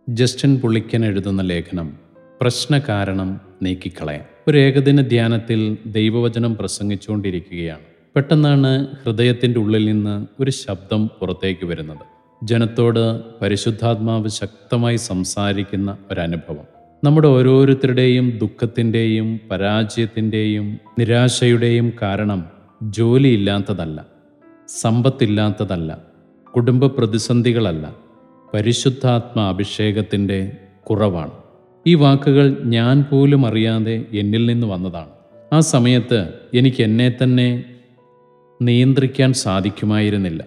Justin പുള്ളിക്കൻ എഴുതുന്ന ലേഖനം പ്രശ്നകാരണം നീക്കിക്കളയാൻ ഒരു ഏകദിന ധ്യാനത്തിൽ ദൈവവചനം പ്രസംഗിച്ചുകൊണ്ടിരിക്കുകയാണ് പെട്ടെന്നാണ് ഹൃദയത്തിൻ്റെ ഉള്ളിൽ നിന്ന് ഒരു ശബ്ദം പുറത്തേക്ക് വരുന്നത് ജനത്തോട് പരിശുദ്ധാത്മാവ് ശക്തമായി സംസാരിക്കുന്ന ഒരനുഭവം നമ്മുടെ ഓരോരുത്തരുടെയും ദുഃഖത്തിൻ്റെയും പരാജയത്തിൻ്റെയും നിരാശയുടെയും കാരണം ജോലിയില്ലാത്തതല്ല സമ്പത്തില്ലാത്തതല്ല കുടുംബ പ്രതിസന്ധികളല്ല പരിശുദ്ധാത്മ അഭിഷേകത്തിൻ്റെ കുറവാണ് ഈ വാക്കുകൾ ഞാൻ പോലും അറിയാതെ എന്നിൽ നിന്ന് വന്നതാണ് ആ സമയത്ത് എനിക്ക് എന്നെ തന്നെ നിയന്ത്രിക്കാൻ സാധിക്കുമായിരുന്നില്ല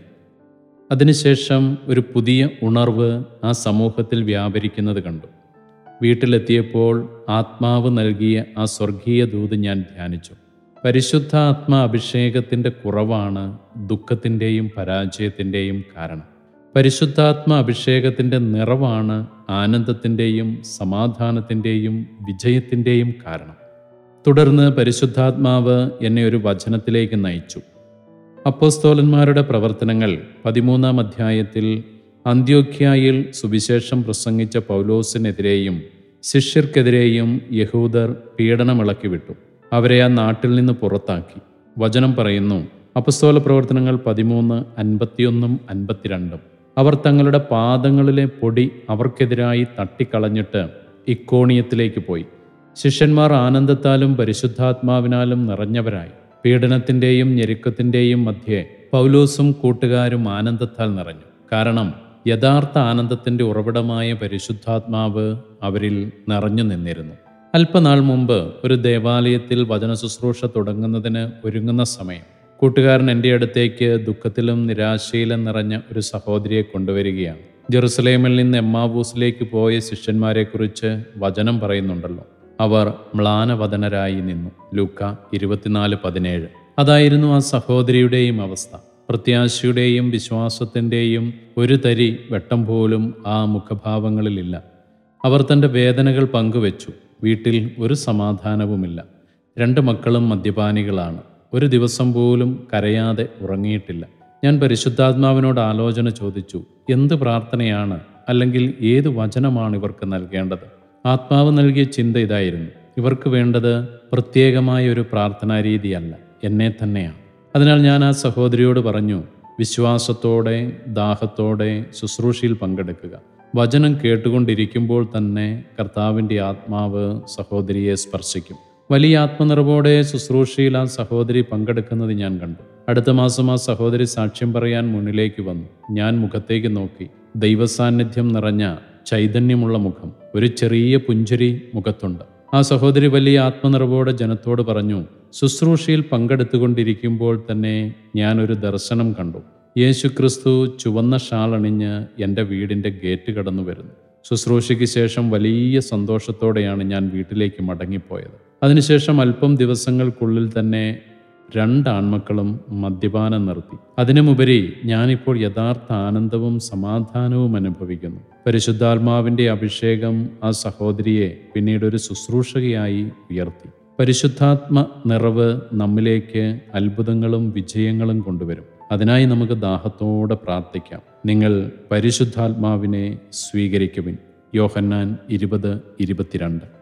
അതിനുശേഷം ഒരു പുതിയ ഉണർവ് ആ സമൂഹത്തിൽ വ്യാപരിക്കുന്നത് കണ്ടു വീട്ടിലെത്തിയപ്പോൾ ആത്മാവ് നൽകിയ ആ സ്വർഗീയ ദൂത് ഞാൻ ധ്യാനിച്ചു പരിശുദ്ധ ആത്മ അഭിഷേകത്തിൻ്റെ കുറവാണ് ദുഃഖത്തിൻ്റെയും പരാജയത്തിൻ്റെയും കാരണം പരിശുദ്ധാത്മ അഭിഷേകത്തിൻ്റെ നിറവാണ് ആനന്ദത്തിൻ്റെയും സമാധാനത്തിൻ്റെയും വിജയത്തിൻ്റെയും കാരണം തുടർന്ന് പരിശുദ്ധാത്മാവ് എന്നെ ഒരു വചനത്തിലേക്ക് നയിച്ചു അപ്പോസ്തോലന്മാരുടെ പ്രവർത്തനങ്ങൾ പതിമൂന്നാം അധ്യായത്തിൽ അന്ത്യോഖ്യായിൽ സുവിശേഷം പ്രസംഗിച്ച പൗലോസിനെതിരെയും ശിഷ്യർക്കെതിരെയും യഹൂദർ പീഡനമിളക്കി വിട്ടു അവരെ ആ നാട്ടിൽ നിന്ന് പുറത്താക്കി വചനം പറയുന്നു അപ്പസ്തോല പ്രവർത്തനങ്ങൾ പതിമൂന്ന് അൻപത്തിയൊന്നും അൻപത്തിരണ്ടും അവർ തങ്ങളുടെ പാദങ്ങളിലെ പൊടി അവർക്കെതിരായി തട്ടിക്കളഞ്ഞിട്ട് ഇക്കോണിയത്തിലേക്ക് പോയി ശിഷ്യന്മാർ ആനന്ദത്താലും പരിശുദ്ധാത്മാവിനാലും നിറഞ്ഞവരായി പീഡനത്തിൻ്റെയും ഞെരുക്കത്തിൻ്റെയും മധ്യേ പൗലോസും കൂട്ടുകാരും ആനന്ദത്താൽ നിറഞ്ഞു കാരണം യഥാർത്ഥ ആനന്ദത്തിൻ്റെ ഉറവിടമായ പരിശുദ്ധാത്മാവ് അവരിൽ നിറഞ്ഞു നിന്നിരുന്നു അല്പനാൾ മുമ്പ് ഒരു ദേവാലയത്തിൽ വചന ശുശ്രൂഷ തുടങ്ങുന്നതിന് ഒരുങ്ങുന്ന സമയം കൂട്ടുകാരൻ എൻ്റെ അടുത്തേക്ക് ദുഃഖത്തിലും നിരാശയിലും നിറഞ്ഞ ഒരു സഹോദരിയെ കൊണ്ടുവരികയാണ് ജെറുസലേമിൽ നിന്ന് എമ്മാവൂസിലേക്ക് പോയ ശിഷ്യന്മാരെക്കുറിച്ച് വചനം പറയുന്നുണ്ടല്ലോ അവർ മ്ലാനവദനരായി നിന്നു ലൂക്ക ഇരുപത്തിനാല് പതിനേഴ് അതായിരുന്നു ആ സഹോദരിയുടെയും അവസ്ഥ പ്രത്യാശയുടെയും വിശ്വാസത്തിൻ്റെയും ഒരു തരി വെട്ടം പോലും ആ മുഖഭാവങ്ങളിലില്ല അവർ തൻ്റെ വേദനകൾ പങ്കുവച്ചു വീട്ടിൽ ഒരു സമാധാനവുമില്ല രണ്ട് മക്കളും മദ്യപാനികളാണ് ഒരു ദിവസം പോലും കരയാതെ ഉറങ്ങിയിട്ടില്ല ഞാൻ പരിശുദ്ധാത്മാവിനോട് ആലോചന ചോദിച്ചു എന്ത് പ്രാർത്ഥനയാണ് അല്ലെങ്കിൽ ഏത് വചനമാണ് ഇവർക്ക് നൽകേണ്ടത് ആത്മാവ് നൽകിയ ചിന്ത ഇതായിരുന്നു ഇവർക്ക് വേണ്ടത് പ്രത്യേകമായ ഒരു പ്രാർത്ഥനാ രീതിയല്ല എന്നെ തന്നെയാണ് അതിനാൽ ഞാൻ ആ സഹോദരിയോട് പറഞ്ഞു വിശ്വാസത്തോടെ ദാഹത്തോടെ ശുശ്രൂഷയിൽ പങ്കെടുക്കുക വചനം കേട്ടുകൊണ്ടിരിക്കുമ്പോൾ തന്നെ കർത്താവിൻ്റെ ആത്മാവ് സഹോദരിയെ സ്പർശിക്കും വലിയ ആത്മനിറവോടെ ശുശ്രൂഷയിൽ ആ സഹോദരി പങ്കെടുക്കുന്നത് ഞാൻ കണ്ടു അടുത്ത മാസം ആ സഹോദരി സാക്ഷ്യം പറയാൻ മുന്നിലേക്ക് വന്നു ഞാൻ മുഖത്തേക്ക് നോക്കി ദൈവസാന്നിധ്യം നിറഞ്ഞ ചൈതന്യമുള്ള മുഖം ഒരു ചെറിയ പുഞ്ചിരി മുഖത്തുണ്ട് ആ സഹോദരി വലിയ ആത്മനിറവോടെ ജനത്തോട് പറഞ്ഞു ശുശ്രൂഷയിൽ പങ്കെടുത്തുകൊണ്ടിരിക്കുമ്പോൾ തന്നെ ഞാനൊരു ദർശനം കണ്ടു യേശുക്രിസ്തു ചുവന്ന ഷാൾ അണിഞ്ഞ് എൻ്റെ വീടിൻ്റെ ഗേറ്റ് കടന്നു വരുന്നു ശുശ്രൂഷയ്ക്ക് ശേഷം വലിയ സന്തോഷത്തോടെയാണ് ഞാൻ വീട്ടിലേക്ക് മടങ്ങിപ്പോയത് അതിനുശേഷം അല്പം ദിവസങ്ങൾക്കുള്ളിൽ തന്നെ രണ്ട് ആൺമക്കളും മദ്യപാനം നിർത്തി അതിനുമുപരി ഞാനിപ്പോൾ യഥാർത്ഥ ആനന്ദവും സമാധാനവും അനുഭവിക്കുന്നു പരിശുദ്ധാത്മാവിൻ്റെ അഭിഷേകം ആ സഹോദരിയെ പിന്നീട് ഒരു ശുശ്രൂഷകയായി ഉയർത്തി പരിശുദ്ധാത്മ നിറവ് നമ്മിലേക്ക് അത്ഭുതങ്ങളും വിജയങ്ങളും കൊണ്ടുവരും അതിനായി നമുക്ക് ദാഹത്തോടെ പ്രാർത്ഥിക്കാം നിങ്ങൾ പരിശുദ്ധാത്മാവിനെ സ്വീകരിക്കുവിൻ യോഹന്നാൻ ഇരുപത് ഇരുപത്തിരണ്ട്